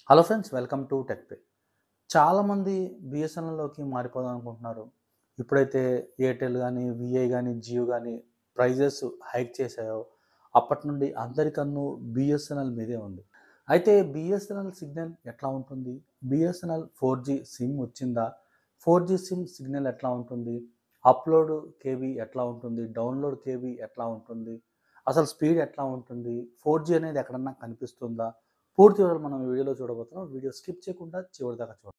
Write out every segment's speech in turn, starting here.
hello friends welcome to టెక్పే చాలామంది బిఎస్ఎన్ఎల్లోకి మారిపోదాం అనుకుంటున్నారు ఇప్పుడైతే ఎయిర్టెల్ కానీ విఐ కానీ జియో కానీ ప్రైజెస్ హైక్ చేశాయో అప్పటి నుండి అందరి కన్ను బిఎస్ఎన్ఎల్ మీదే ఉంది అయితే బిఎస్ఎన్ఎల్ సిగ్నల్ ఎట్లా ఉంటుంది బిఎస్ఎన్ఎల్ ఫోర్ జీ సిమ్ వచ్చిందా ఫోర్ జీ సిమ్ సిగ్నల్ ఎట్లా ఉంటుంది అప్లోడ్ కేబీ ఎట్లా ఉంటుంది డౌన్లోడ్ కేబీ ఎట్లా ఉంటుంది అసలు స్పీడ్ ఎట్లా ఉంటుంది ఫోర్ జీ అనేది ఎక్కడన్నా కనిపిస్తుందా పూర్తి వివరాలు మనం ఈ వీడియోలో చూడబోతున్నాం వీడియో స్కిప్ చేయకుండా చివరి దాకా చూడండి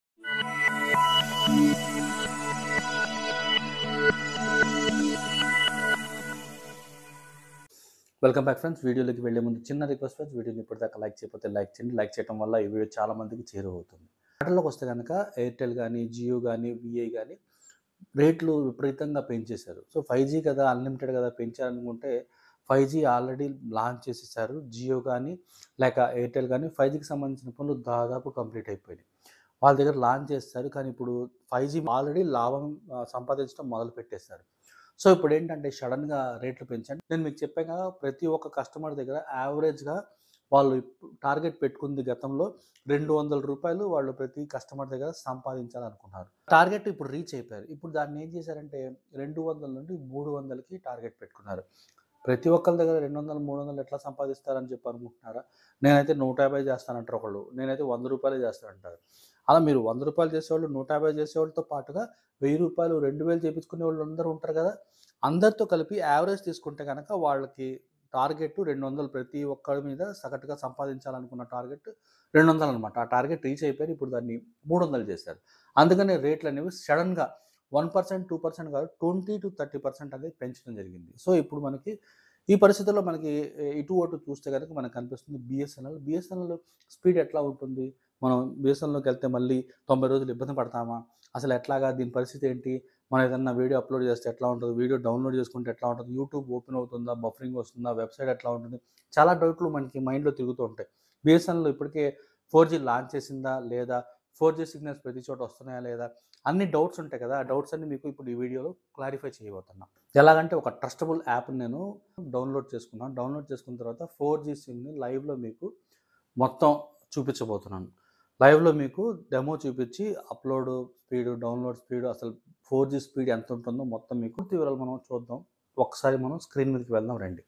వెల్కమ్ బ్యాక్ ఫ్రెండ్స్ వీడియోలోకి వెళ్ళే ముందు చిన్న రిక్వెస్ట్ ఫ్రెండ్స్ వీడియోని ఇప్పటిదాకా లైక్ చేయకపోతే లైక్ చేయండి లైక్ చేయడం వల్ల ఈ వీడియో చాలా మందికి చేరువవుతుంది వాటిలోకి వస్తే కనుక ఎయిర్టెల్ కానీ జియో కానీ విఐ కానీ రేట్లు విపరీతంగా పెంచేశారు సో ఫైవ్ జీ కదా అన్లిమిటెడ్ కదా పెంచారనుకుంటే ఫైవ్ జీ ఆల్రెడీ లాంచ్ చేసేసారు జియో కానీ లేక ఎయిర్టెల్ కానీ ఫైవ్ జీకి సంబంధించిన పనులు దాదాపు కంప్లీట్ అయిపోయినాయి వాళ్ళ దగ్గర లాంచ్ చేస్తారు కానీ ఇప్పుడు ఫైవ్ జీ ఆల్రెడీ లాభం ఆ, సంపాదించడం మొదలు పెట్టేశారు సో ఇప్పుడు ఏంటంటే సడన్గా రేట్లు పెంచండి నేను మీకు చెప్పాను కదా ప్రతి ఒక్క కస్టమర్ దగ్గర యావరేజ్గా వాళ్ళు టార్గెట్ పెట్టుకుంది గతంలో రెండు వందల రూపాయలు వాళ్ళు ప్రతి కస్టమర్ దగ్గర సంపాదించాలనుకున్నారు టార్గెట్ ఇప్పుడు రీచ్ అయిపోయారు ఇప్పుడు దాన్ని ఏం చేశారంటే రెండు వందల నుండి మూడు వందలకి టార్గెట్ పెట్టుకున్నారు ప్రతి ఒక్కరి దగ్గర రెండు వందలు మూడు వందలు ఎట్లా సంపాదిస్తారని చెప్పి అనుకుంటున్నారా నేనైతే నూట యాభై చేస్తానంటారు ఒకళ్ళు నేనైతే వంద రూపాయలు చేస్తానంటారు అలా మీరు వంద రూపాయలు చేసేవాళ్ళు నూట యాభై చేసేవాళ్ళతో పాటుగా వెయ్యి రూపాయలు రెండు వేలు చేయించుకునే వాళ్ళు అందరూ ఉంటారు కదా అందరితో కలిపి యావరేజ్ తీసుకుంటే కనుక వాళ్ళకి టార్గెట్ రెండు వందలు ప్రతి ఒక్కరి మీద సగటుగా సంపాదించాలనుకున్న టార్గెట్ రెండు వందలు అనమాట ఆ టార్గెట్ రీచ్ అయిపోయి ఇప్పుడు దాన్ని మూడు వందలు చేశారు అందుకనే రేట్లు అనేవి సడన్గా వన్ పర్సెంట్ టూ పర్సెంట్ కాదు ట్వంటీ టు థర్టీ పర్సెంట్ అనేది పెంచడం జరిగింది సో ఇప్పుడు మనకి ఈ పరిస్థితుల్లో మనకి ఏ, ఇటు అటు చూస్తే కనుక మనకు కనిపిస్తుంది బిఎస్ఎన్ఎల్ బిఎస్ఎన్ఎల్ స్పీడ్ ఎట్లా ఉంటుంది మనం బిఎస్ఎన్ఎల్లోకి వెళ్తే మళ్ళీ తొంభై రోజులు ఇబ్బంది పడతామా అసలు ఎట్లాగా దీని పరిస్థితి ఏంటి మనం ఏదన్నా వీడియో అప్లోడ్ చేస్తే ఎట్లా ఉంటుంది వీడియో డౌన్లోడ్ చేసుకుంటే ఎట్లా ఉంటుంది యూట్యూబ్ ఓపెన్ అవుతుందా బఫరింగ్ వస్తుందా వెబ్సైట్ ఎట్లా ఉంటుంది చాలా డౌట్లు మనకి మైండ్లో తిరుగుతూ ఉంటాయి బిఎస్ఎన్ఎల్ ఇప్పటికే ఫోర్ జీ లాంచ్ చేసిందా లేదా ఫోర్ జీ సిగ్నల్స్ ప్రతి చోట వస్తున్నాయా లేదా అన్ని డౌట్స్ ఉంటాయి కదా ఆ డౌట్స్ అన్ని మీకు ఇప్పుడు ఈ వీడియోలో క్లారిఫై చేయబోతున్నా ఎలాగంటే ఒక ట్రస్టబుల్ యాప్ నేను డౌన్లోడ్ చేసుకున్నాను డౌన్లోడ్ చేసుకున్న తర్వాత ఫోర్ జీ సిమ్ని లైవ్లో మీకు మొత్తం చూపించబోతున్నాను లైవ్లో మీకు డెమో చూపించి అప్లోడ్ స్పీడ్ డౌన్లోడ్ స్పీడ్ అసలు ఫోర్ జీ స్పీడ్ ఎంత ఉంటుందో మొత్తం మీకు పూర్తి వివరాలు మనం చూద్దాం ఒకసారి మనం స్క్రీన్ మీదకి వెళ్దాం రండి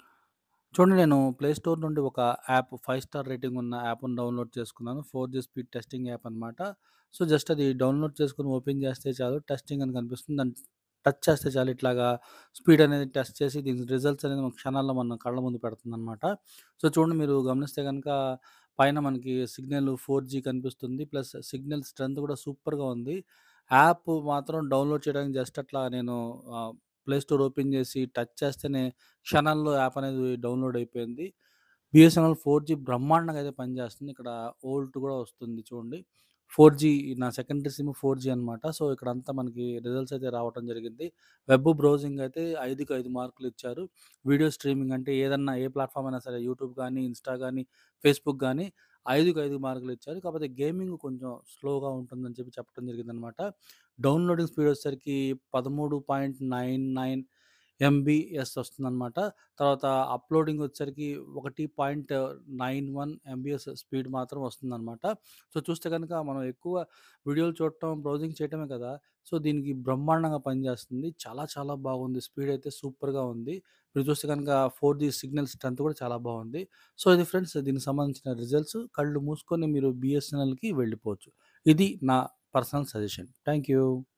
చూడండి నేను ప్లే స్టోర్ నుండి ఒక యాప్ ఫైవ్ స్టార్ రేటింగ్ ఉన్న యాప్ని డౌన్లోడ్ చేసుకున్నాను four G speed testing app అనమాట సో జస్ట్ అది డౌన్లోడ్ చేసుకుని ఓపెన్ చేస్తే చాలు టెస్టింగ్ అని కనిపిస్తుంది దాన్ని టచ్ చేస్తే చాలు ఇట్లాగా స్పీడ్ అనేది టెస్ట్ చేసి దీని రిజల్ట్స్ అనేది మన క్షణాల్లో మన కళ్ళ ముందు పెడుతుంది అనమాట సో చూడండి మీరు గమనిస్తే కనుక పైన మనకి సిగ్నల్ ఫోర్ జీ కనిపిస్తుంది ప్లస్ సిగ్నల్ స్ట్రెంత్ కూడా సూపర్గా ఉంది యాప్ మాత్రం డౌన్లోడ్ చేయడానికి జస్ట్ అట్లా నేను ప్లే స్టోర్ ఓపెన్ చేసి టచ్ చేస్తేనే క్షణాల్లో యాప్ అనేది డౌన్లోడ్ అయిపోయింది బిఎస్ఎన్ఎల్ ఫోర్ జీ బ్రహ్మాండంగా అయితే పనిచేస్తుంది ఇక్కడ ఓల్ట్ కూడా వస్తుంది చూడండి ఫోర్ జీ నా సెకండరీ సిమ్ ఫోర్ జీ అనమాట సో ఇక్కడ అంతా మనకి రిజల్ట్స్ అయితే రావడం జరిగింది వెబ్ బ్రౌజింగ్ అయితే ఐదుకి ఐదు మార్కులు ఇచ్చారు వీడియో స్ట్రీమింగ్ అంటే ఏదన్నా ఏ ప్లాట్ఫామ్ అయినా సరే యూట్యూబ్ కానీ ఇన్స్టా కానీ ఫేస్బుక్ కానీ ఐదుకి ఐదు మార్కులు ఇచ్చారు కాకపోతే గేమింగ్ కొంచెం స్లోగా ఉంటుందని చెప్పి చెప్పడం జరిగిందనమాట డౌన్లోడింగ్ స్పీడ్ వచ్చేసరికి పదమూడు పాయింట్ నైన్ నైన్ ఎంబీఎస్ వస్తుందన్నమాట తర్వాత అప్లోడింగ్ వచ్చేసరికి ఒకటి point nine one MBs speed మాత్రం వస్తుందన్నమాట సో చూస్తే కనుక మనం ఎక్కువ వీడియోలు చూడటం బ్రౌజింగ్ చేయటమే కదా సో దీనికి బ్రహ్మాండంగా పనిచేస్తుంది చాలా చాలా బాగుంది స్పీడ్ అయితే సూపర్గా ఉంది మీరు చూస్తే కనుక ఫోర్ జీ సిగ్నల్ స్ట్రెంత్ కూడా చాలా బాగుంది సో ఇది ఫ్రెండ్స్ దీనికి సంబంధించిన రిజల్ట్స్ కళ్ళు మూసుకొని మీరు బిఎస్ఎన్ఎల్కి వెళ్ళిపోవచ్చు ఇది నా పర్సనల్ సజెషన్ థ్యాంక్ యూ